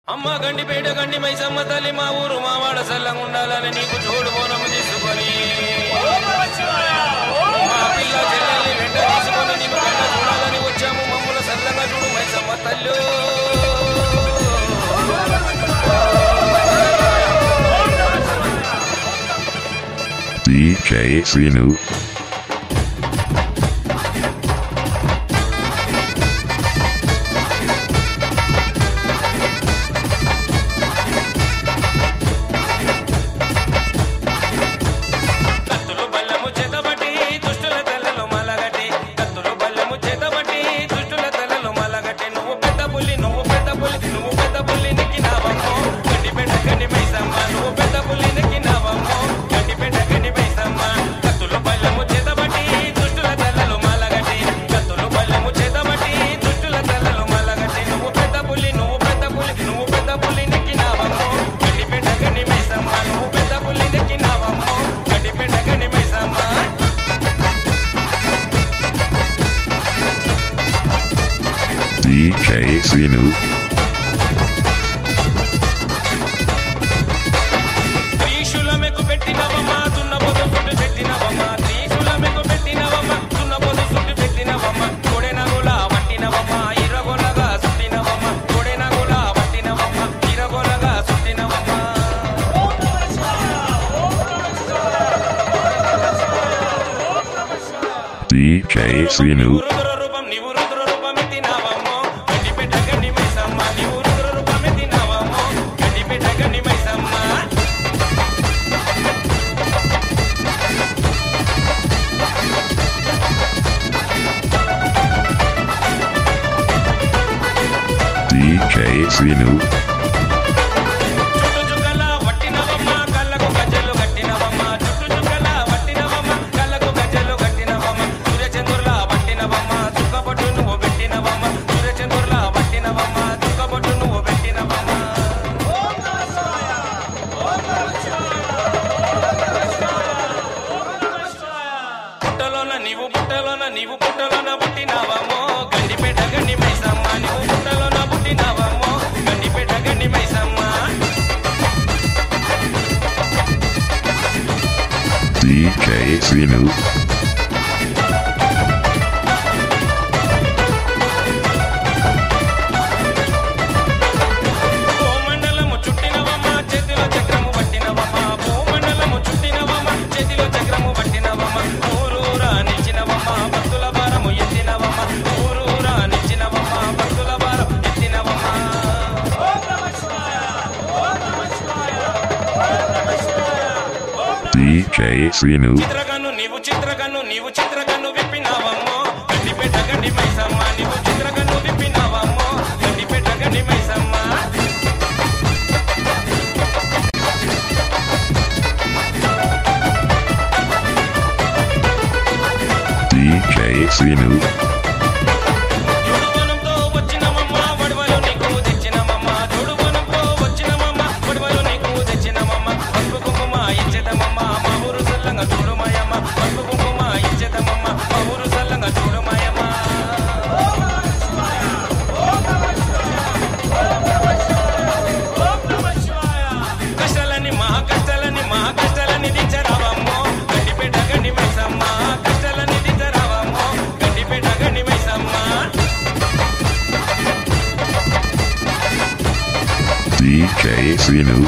అమ్మ గండిపేట గండి మైసమ్మ తల్లి మా ఊరు మా వాడ సల్లంగా ఉండాలని నీకు చూడు బోనము తీసుకొని మా పిల్ల చెల్లెల్ని వెంట తీసుకొని నీకు కన్న చూడాలని వచ్చాము మమ్మల్ని సల్లంగా చూడు మైసమ్మ తల్లు DJ Sinu. కత్తులు బల్లము చేతబట్టి దుష్టుల తలలో మలగటి కత్తులు బల్లము చేతబట్టి దుష్టుల తలలో మలగటి నువ్వు పెద్ద పుల్లి నువ్వు పెద్ద పుల్లి నువ్వు పెద్ద పుల్లి నెక్కినావమ్మో గండి పెట్ట గండి మైసమ్మ నువ్వు పెద్ద పుల్లి నెక్కినావమ్మో గండి పెట్ట గండి మైసమ్మ కత్తులు బల్లము చేతబట్టి దుష్టుల తలలో మలగటి కత్తులు బల్లము చేతబట్టి దుష్టుల తలలో మలగటి నువ్వు పెద్ద పుల్లి నువ్వు పెద్ద పుల్లి నువ్వు పెద్ద పుల్లి నెక్కినావమ్మో గండి పెట్ట గండి మైసమ్మ నువ్వు పెద్ద పుల్లి నెక్కినావమ్మో గండి పెట్ట గండి మైసమ్మ DJ Sinu. త్రిశూలమెకు పెట్టినవమ్మ దున్నపోతు సుట్టు పెట్టినవమ్మ త్రిశూలమెకు పెట్టినవమ్మ దున్నపోతు సుట్టు పెట్టినవమ్మ కొడెనగుల పట్టినవమ్మ ఇరగొలగా సుట్టినవమ్మ కొడెనగుల పట్టినవమ్మ ఇరగొలగా సుట్టినవమ్మ DJ Sinu. రుద్ర రూపం నీవు రుద్ర రూపం ఎత్తినావమ్మో గడ్డి పెట్ట గడ్డి మైసమ్మ నీవు రుద్ర రూపం ఎత్తినావమ్మో గడ్డి పెట్ట గడ్డి మైసమ్మ DJ Sinu. చుట్టు చుక్కల వట్టినవమ్మ కళ్ళకు గజ్జలు కట్టినవమ్మ చుట్టు చుక్కల వట్టినవమ్మ కళ్ళకు గజ్జలు కట్టినవమ్మ సూర్యచంద్రుల వట్టినవమ్మ చుక్కబొట్టు నువ్వు పెట్టినవమ్మ సూర్యచంద్రుల వట్టినవమ్మ చుక్కబొట్టు నువ్వు పెట్టినవమ్మ పుట్టలోన నీవు పుట్టలోన నీవు పుట్టలోన పుట్టినావమ్మో గండిపేట గండి మైసమ్మ నీవు పుట్టలోన పుట్టినావమ్మో గండిపేట గండి మైసమ్మ DJ Sinu. భూమండలము చుట్టినవమ్మ చేతిలో చక్రము పట్టినవమ్మ భూమండలము చుట్టినవమ్మ చేతిలో చక్రము పట్టినవమ్మ ఊరూరా నిచ్చినవమ్మ భక్తుల భారము ఎత్తినవమ్మ ఊరూరా నిచ్చినవమ్మ భక్తుల భారం ఎత్తినవమ్మ DJ Sinu. చిత్రకన్ను నీవు చిత్రకన్ను నీవు చిత్రకన్ను విప్పినావమ్మో గడ్డిపేట గడ్డి మైసమ్మ నీవు చిత్రకన్ను విప్పినావమ్మో గడ్డిపేట గడ్డి మైసమ్మ DJ Sinu. చూడువనంతో వచ్చినమమ్మ వడవలు నీకు తెచ్చినమమ్మ చూడువనంతో వచ్చినమమ్మ వడవలు నీకు తెచ్చినమమ్మ పసుపు కుంకుమ ఇచ్చేదమమ్మ మా ఊరు సల్లంగా చూడుమాయమ్మ పసుపు కుంకుమ ఇచ్చేదమమ్మ మా ఊరు సల్లంగా చూడుమాయమ్మ కష్టాలని మా కష్టాలని మా కష్టాలని దించరావమ్మో గడ్డిపేట గడ్డి మైసమ్మ కష్టాలని దించరావమ్మో గడ్డిపేట గడ్డి మైసమ్మ DJ Sinu.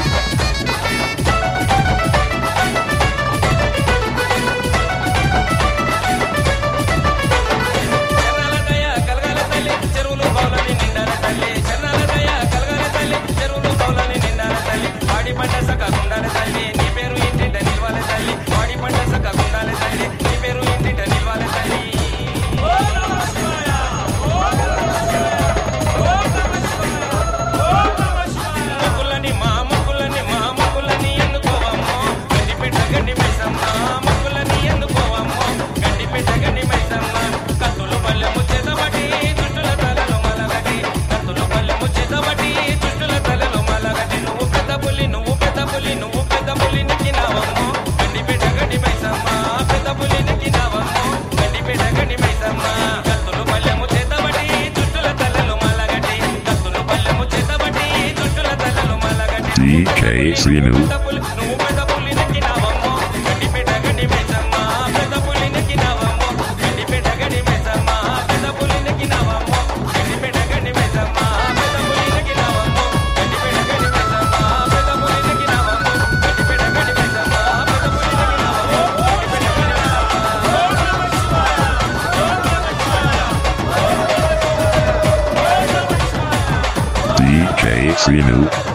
చర్నాల దయ కలగాల తల్లి చెరువులు బౌలని నిండాల తల్లి చర్నాల దయ కలగాల తల్లి చెరువులు బౌలని నిండాల తల్లి వాడి పంట సకాకుండాల తల్లి నీ పేరు ఇంటింట నిల్వాల తల్లి వాడి పంట సకాకుండాల తల్లి నీ పేరు ఇంటింట నిల్వాల తల్లి మొక్కులని మా మొక్కులని మా DJ Sinu. పెద్ద పులి నువ్వు పెద్ద పులి నెక్కినావమ్మో గడ్డిపేట గడ్డి మేసమ్మ పెద్ద పులి నెక్కినావమ్మో గడ్డిపేట గడ్డి మేసమ్మ పెద్ద పులి నెక్కినావమ్మో గడ్డిపేట గడ్డి మేసమ్మ పెద్ద పులి నెక్కినావమ్మో గడ్డిపేట గడ్డి మేసమ్మ పెద్ద పులి నెక్కినావమ్మో గడ్డిపేట గడ్డి మేసమ్మ పెద్ద పులి నెక్కినావమ్మో DJ Sinu.